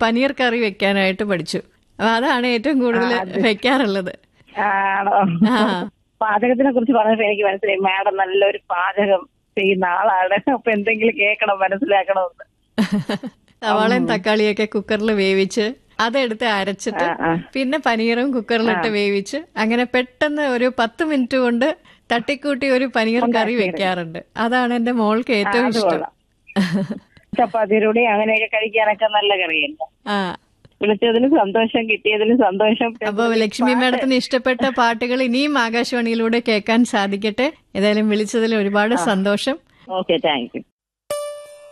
പനീർ കറി വെക്കാനായിട്ട് പഠിച്ചു അപ്പൊ അതാണ് ഏറ്റവും കൂടുതൽ വെക്കാറുള്ളത് ആണോ ആ. പാചകത്തിനെ കുറിച്ച് പറഞ്ഞപ്പോ എനിക്ക് മനസ്സിലായി മാഡം നല്ലൊരു പാചകം ചെയ്യുന്ന ആളാണ് അപ്പൊ എന്തെങ്കിലും കേൾക്കണം മനസ്സിലാക്കണമെന്ന് സവാളയും തക്കാളിയൊക്കെ കുക്കറിൽ വേവിച്ച് അതെടുത്ത് അരച്ചിട്ട് ആ, ആ. പിന്നെ പനീറും കുക്കറിലിട്ട് വേവിച്ച് അങ്ങനെ പെട്ടെന്ന് ഒരു പത്ത് മിനിറ്റ് കൊണ്ട് തട്ടിക്കൂട്ടി ഒരു പനീർ കറി വെക്കാറുണ്ട് അതാണ് എന്റെ മോൾക്ക് ഏറ്റവും അത് ഇഷ്ടം കൊള്ളാം. ചപ്പാത്തിയിലൂടെ അങ്ങനെയൊക്കെ കഴിക്കാനൊക്കെ നല്ല കറിയല്ല ആ വിളിച്ചതിന് സന്തോഷം കിട്ടിയതിന് സന്തോഷം അപ്പൊ ലക്ഷ്മി മാഡത്തിന് ഇഷ്ടപ്പെട്ട പാട്ടുകൾ ഇനിയും ആകാശവാണിയിലൂടെ കേൾക്കാൻ സാധിക്കട്ടെ ഏതായാലും വിളിച്ചതിൽ ഒരുപാട് സന്തോഷം ഓക്കെ താങ്ക് യു